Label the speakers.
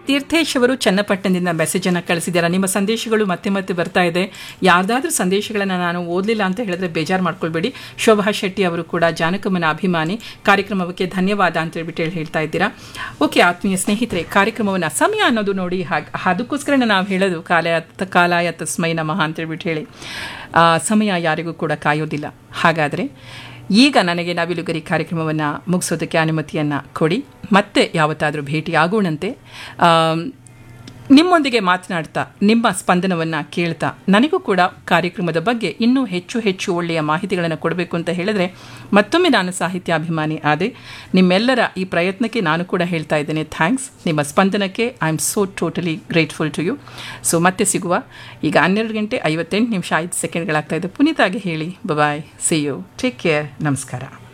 Speaker 1: ತೀರ್ಥೇಶ್ ಅವರು ಚನ್ನಪಟ್ಟಣದಿಂದ ಮೆಸೇಜನ್ನು ಕಳಿಸಿದ್ದಾರೆ ನಿಮ್ಮ ಸಂದೇಶಗಳು ಮತ್ತೆ ಮತ್ತೆ ಬರ್ತಾ ಇದೆ ಯಾರ್ದಾದ್ರೂ ಸಂದೇಶಗಳನ್ನು ನಾನು ಓದಲಿಲ್ಲ ಅಂತ ಹೇಳಿದ್ರೆ ಬೇಜಾರು ಮಾಡ್ಕೊಳ್ಬೇಡಿ ಶೋಭಾ ಶೆಟ್ಟಿ ಅವರು ಕೂಡ ಜಾನಕಮ್ಮನ ಅಭಿಮಾನಿ ಕಾರ್ಯಕ್ರಮಕ್ಕೆ ಧನ್ಯವಾದ ಅಂತ ಹೇಳ್ಬಿಟ್ಟು ಹೇಳಿ ಹೇಳ್ತಾ ಇದ್ದೀರಾ ಓಕೆ ಆತ್ಮೀಯ ಸ್ನೇಹಿತರೆ ಕಾರ್ಯಕ್ರಮವನ್ನು ಸಮಯ ಅನ್ನೋದು ನೋಡಿ ಹಾಗೆ ಅದಕ್ಕೋಸ್ಕರ ನಾವು ಹೇಳೋದು ಕಾಲ ಕಾಲಾಯ ತಸ್ಮೈ ನಮಃ ಅಂತ ಹೇಳ್ಬಿಟ್ಟು ಹೇಳಿ ಆ, ಸಮಯ ಯಾರಿಗೂ ಕೂಡ ಕಾಯೋದಿಲ್ಲ ಹಾಗಾದರೆ ಈಗ ನನಗೆ ನವಿಲುಗರಿ ಕಾರ್ಯಕ್ರಮವನ್ನು ಮುಗಿಸೋದಕ್ಕೆ ಅನುಮತಿಯನ್ನು ಕೊಡಿ ಮತ್ತೆ ಯಾವತ್ತಾದರೂ ಭೇಟಿ ಆಗೋಣಂತೆ ಆಮ್, ನಿಮ್ಮೊಂದಿಗೆ ಮಾತನಾಡ್ತಾ ನಿಮ್ಮ ಸ್ಪಂದನವನ್ನು ಕೇಳ್ತಾ ನನಗೂ ಕೂಡ ಕಾರ್ಯಕ್ರಮದ ಬಗ್ಗೆ ಇನ್ನೂ ಹೆಚ್ಚು ಹೆಚ್ಚು ಒಳ್ಳೆಯ ಮಾಹಿತಿಗಳನ್ನು ಕೊಡಬೇಕು ಅಂತ ಹೇಳಿದ್ರೆ ಮತ್ತೊಮ್ಮೆ ನಾನು ಸಾಹಿತ್ಯಾಭಿಮಾನಿ ಆದೆ ನಿಮ್ಮೆಲ್ಲರ ಈ ಪ್ರಯತ್ನಕ್ಕೆ ನಾನು ಕೂಡ ಹೇಳ್ತಾ ಇದ್ದೇನೆ ಥ್ಯಾಂಕ್ಸ್ ನಿಮ್ಮ ಸ್ಪಂದನಕ್ಕೆ I am so totally grateful to you so ಮತ್ತೆ ಸಿಗುವ ಈಗ ಹನ್ನೆರಡು ಗಂಟೆ ಐವತ್ತೆಂಟು ನಿಮಿಷ ಐದು ಸೆಕೆಂಡ್ಗಳಾಗ್ತಾ ಇದೆ ಪುನೀತಾಗಿ ಹೇಳಿ bye see you take care ನಮಸ್ಕಾರ